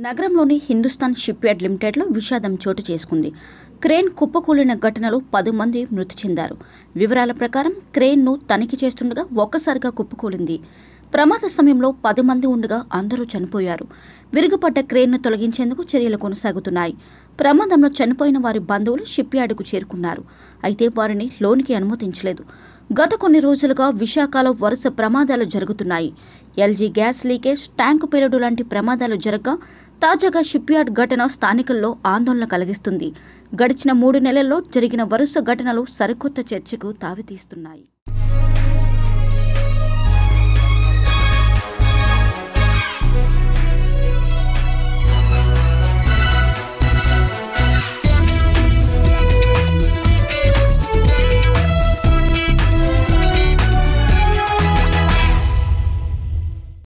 నగరంలోని హిందుస్థాన్ షిప్యార్డ్ లిమిటెడ్లో విషాదం చోటు చేసుకుంది క్రేన్ కుప్పకూలిన ఘటనలో పది మంది మృతి చెందారు వివరాల ప్రకారం క్రేన్ను తనిఖీ చేస్తుండగా ఒక్కసారిగా కుప్పకూలింది ప్రమాద సమయంలో పది మంది ఉండగా అందరూ చనిపోయారు విరుగుపడ్డ క్రేన్ను తొలగించేందుకు చర్యలు కొనసాగుతున్నాయి ప్రమాదంలో చనిపోయిన వారి బంధువులు షిప్యార్డుకు చేరుకున్నారు అయితే వారిని లోనికి అనుమతించలేదు గత కొన్ని రోజులుగా విశాఖలో వరుస ప్రమాదాలు జరుగుతున్నాయి ఎల్జీ గ్యాస్ లీకేజ్ ట్యాంకు పేలుడు లాంటి ప్రమాదాలు జరగగా తాజాగా షిప్యార్డ్ ఘటన స్థానికుల్లో ఆందోళన కలిగిస్తుంది గడిచిన మూడు నెలల్లో జరిగిన వరుస ఘటనలు సరికొత్త చర్చకు తావితీస్తున్నాయి